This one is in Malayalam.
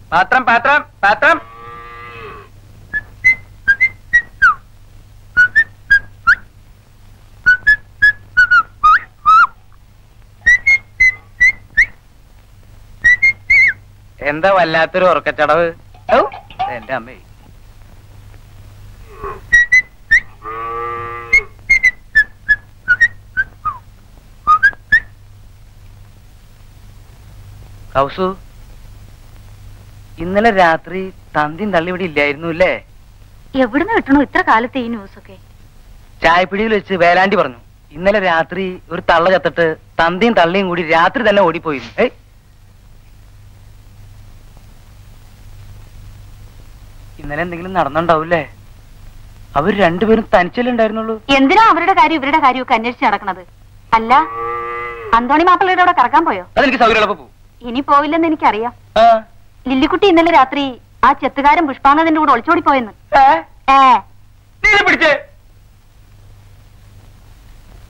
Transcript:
പാത്രം പാത്രം പാത്രം എന്താ വല്ലാത്തൊരു ഉറക്കച്ചടവ് ഔ, എന്റെ അമ്മേ കൗസു ഇന്നലെ രാത്രി തന്തിയും തള്ളി ഇവിടെ ഇല്ലായിരുന്നു അല്ലേ എവിടുന്ന് കിട്ടണു ഇത്ര കാലത്തെ ഈ ന്യൂസൊക്കെ ചായപ്പിടിയിൽ വെച്ച് വേലാണ്ടി പറഞ്ഞു ഇന്നലെ രാത്രി ഒരു തള്ള ചത്തിട്ട് തന്തിയും തള്ളിയും കൂടി രാത്രി തന്നെ ഓടിപ്പോയിരുന്നു ഏയ് ഇന്നലെ എന്തെങ്കിലും നടന്നുണ്ടാവൂലേ അവർ രണ്ടുപേരും തനിച്ചല്ലേ ഉണ്ടായിരുന്നുള്ളൂ എന്തിനാ അവരുടെ കാര്യം ഇവരുടെ കാര്യമൊക്കെ അന്വേഷിച്ച് നടക്കണത് അല്ല അന്തോണി മാപ്പിളയുടെ അവിടെ കറക്കാൻ പോയോ അതെനിക്ക് സൗകര്യമുള്ളപ്പോ പോകും ഇനി പോവില്ലെന്ന് എനിക്കറിയാം ആ ലില്ലിക്കുട്ടി ഇന്നലെ രാത്രി ആ ചെത്തുകാരൻ പുഷ്പാനന്ദന്റെ കൂടെ ഒളിച്ചോടി പോയെന്ന് ഏ? ഏ നീ ഇത് പിടിച്ചേ